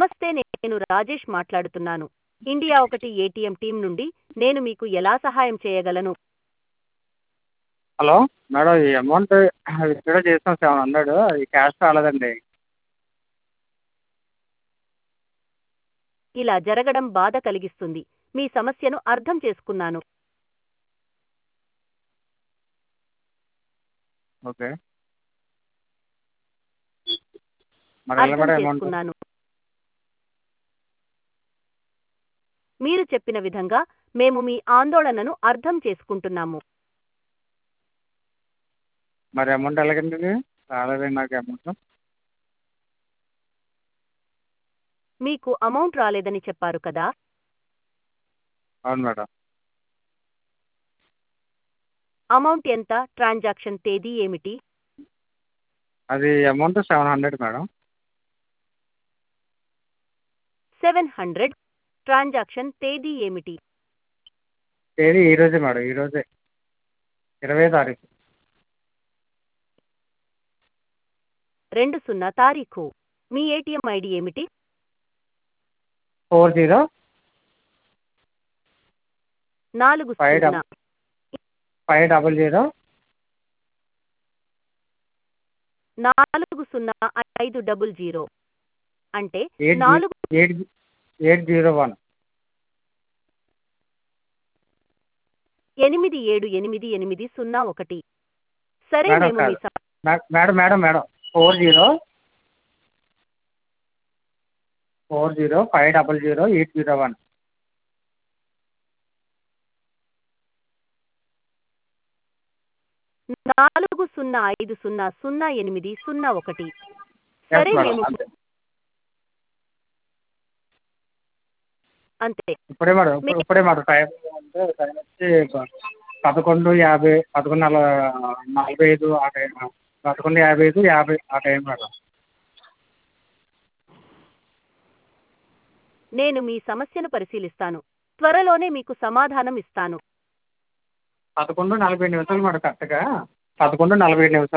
నమస్తే నేను రాజేష్ మాట్లాడుతున్నాను ఇండియా ఒకటి ఏటీఎం టీం నుండి నేను మీకు ఎలా సహాయం చేయగలను హలో మేడం ఈ అమౌంట్ విత్డ్రా చేసాం సెవెన్ హండ్రెడ్ అది క్యాష్ రాలేదండి ఇలా జరగడం బాధ కలిగిస్తుంది మీ సమస్యను అర్థం చేసుకున్నాను ఓకే మరి ఎలా అర్థం మేడం అమౌంట్ చేసుకున్నాను మీరు చెప్పిన విధంగా మేము మీ ఆందోళనను అర్థం చేసుకుంటున్నాము మరి అమౌంట్ ఎలాగండి ఇది రాలేదండి నాకు అమౌంట్ మీకు అమౌంట్ రాలేదని చెప్పారు కదా అవును మేడం అమౌంట్ ఎంత ట్రాన్సాక్షన్ తేదీ ఏమిటి అది amount seven hundred madam seven hundred transaction తేదీ ఏమిటి తేదీ ఈ రోజే మేడం ఈ రోజే ఇరవై తారీఖు రెండు సున్నా తారీఖు మీ ఏటీఎం ఐడి ఏమిటి ఫోర్ జీరో నాలుగు ఫైవ్ సున్నా ఫైవ్ డబల్ జీరో నాలుగు సున్నా ఐదు డబుల్ జీరో అంటే ఎయిట్ నాలుగు ఎయిట్ ఎయిట్ జీరో వన్ ఎనిమిది ఏడు ఎనిమిది ఎనిమిది సున్నా ఒకటి సరే మేడం మేము మీ కాదు. స- మే- madam madam madam four zero four zero five double zero eight zero one నాలుగు సున్నా ఐదు సున్నా సున్నా ఎనిమిది సున్నా ఒకటి సరే మేడం మేము అంతే అంతే ఇప్పుడే మేడం ఇప్పుడు- ఇప్పుడే మేడం టైం అంటే టైం వచ్చి పదకొండు యాభై పదకొండు నల నలభై ఐదు ఆ టైం పదకొండు యాభై ఐదు యాభై ఆ టైం మేడం నేను మీ సమస్యను పరిశీలిస్తాను త్వరలోనే మీకు సమాధానం ఇస్తాను పదకొండు నలభై నిమిషాలు మేడం కరెక్ట్గా పదకొండు నలభై నిమిషాలు